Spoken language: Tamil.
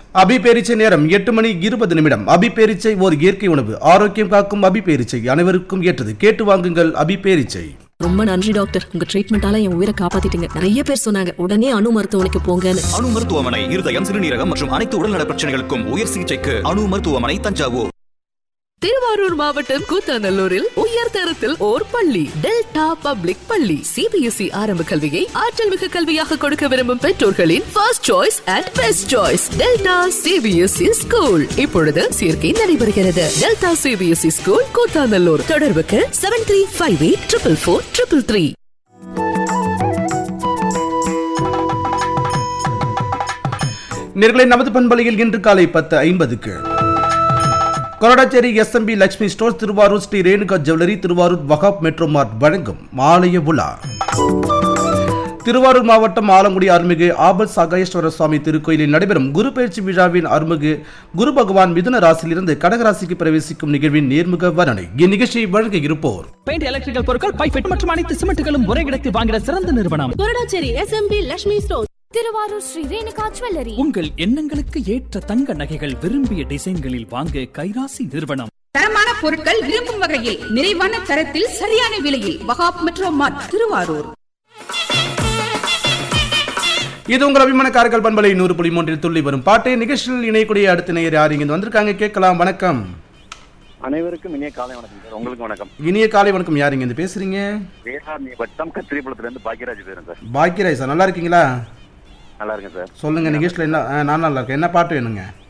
அபிபேரிச்சை நேரம் எட்டு மணி இருபது நிமிடம் அபிபேரிச்சை ஓர் இயற்கை உணவு ஆரோக்கியம் காக்கும் அபிபேரிச்சை அனைவருக்கும் ஏற்றது கேட்டு வாங்குங்கள் அபிபேரிச்சை ரொம்ப நன்றி டாக்டர் உங்க ட்ரீட்மெண்டால என் உயிரை காப்பாத்திட்டீங்க நிறைய பேர் சொன்னாங்க உடனே அணு மருத்துவமனைக்கு போங்கன்னு அணு மருத்துவமனை இருதயம் சிறுநீரகம் மற்றும் அனைத்து உடல்நல பிரச்சனைகளுக்கும் உயர் சிகிச்சைக்கு அணு மருத்துவமனை தஞ்சாவூர் திருவாரூர் மாவட்டம் கூத்தாநல்லூரில் உயர் தரத்தில் ஓர் பள்ளி டெல்டா பப்ளிக் பள்ளி சிபிஎஸ்இ ஆரம்ப கல்வியை ஆற்றல் மிகு கல்வியாக கொடுக்க விரும்பும் பெற்றோர்களின் first choice and best choice Delta CBSE school இப்பொழுது சேர்க்கை நடைபெறுகிறது டெல்டா சிபிஎஸ்இ ஸ்கூல் கூத்தாநல்லூர் தொடர்புக்கு seven three five eight triple four triple three நேர்களை நமது பண்பலையில் இன்று காலை பத்து ஐம்பதுக்கு Koradacheri SMP Lakshmi stores Thiruvarur Sri Renuka jewellery Thiruvarur Wahab metro mart வழங்கும் ஆலய விழா திருவாரூர் மாவட்டம் ஆலங்குடி அருள்மிகு ஆபத் சகாயேஸ்வர சுவாமி திருக்கோயிலில் நடைபெறும் குரு பயிற்சி விழாவின் அருள்மிகு குரு பகவான் மிதுன ராசியிலிருந்து கடகராசிக்கு பிரவேசிக்கும் நிகழ்வின் நேர்முக வர்ணனை இந்நிகழ்ச்சியை வழங்க இருப்போர் பெயிண்ட் எலக்ட்ரிக்கல் பொருட்கள் பைஃபெட் மற்றும் அனைத்து சிமெண்ட்களும் ஒரே இடத்தில் வாங்கிட சிறந்த நிறுவனம் Koradacheri SMP Lakshmi store Thiruvarur Sri Renuka jewellery உங்கள் எண்ணங்களுக்கு ஏற்ற தங்க நகைகள் விரும்பிய டிசைன்களில் வாங்க கைராசி நிறுவனம் தரமான பொருட்கள் விரும்பும் வகையில் நிறைவான தரத்தில் சரியான விலையில் வகாப் மெட்ரோ மார்ட் திருவாரூர் இது உங்கள் அபிமான காரைக்கால் பண்பலை நூறு புள்ளி மூன்றில் துள்ளி வரும் பாட்டு நிகழ்ச்சியில் இணையக்கூடிய அடுத்த நேயர் யார் இங்க வந்திருக்காங்க கேட்கலாம் வணக்கம் அனைவருக்கும் இனிய காலை வணக்கம் சார் உங்களுக்கு வணக்கம் இனிய காலை வணக்கம் யார் இங்க பேசுறீங்க வேளாண்மை வட்டம் கத்திரிப்புலத்துல இருந்து பாக்கியராஜ் பேரும் சார் பாக்கியராய் சார் நல்லா இருக்கீங்களா நல்லா இருக்கேன் சார் சொல்லுங்க நிகழ்ச்சியில் என்ன ஆ, நான் நல்லா இருக்கேன் என்ன பாட்டு வேணுங்க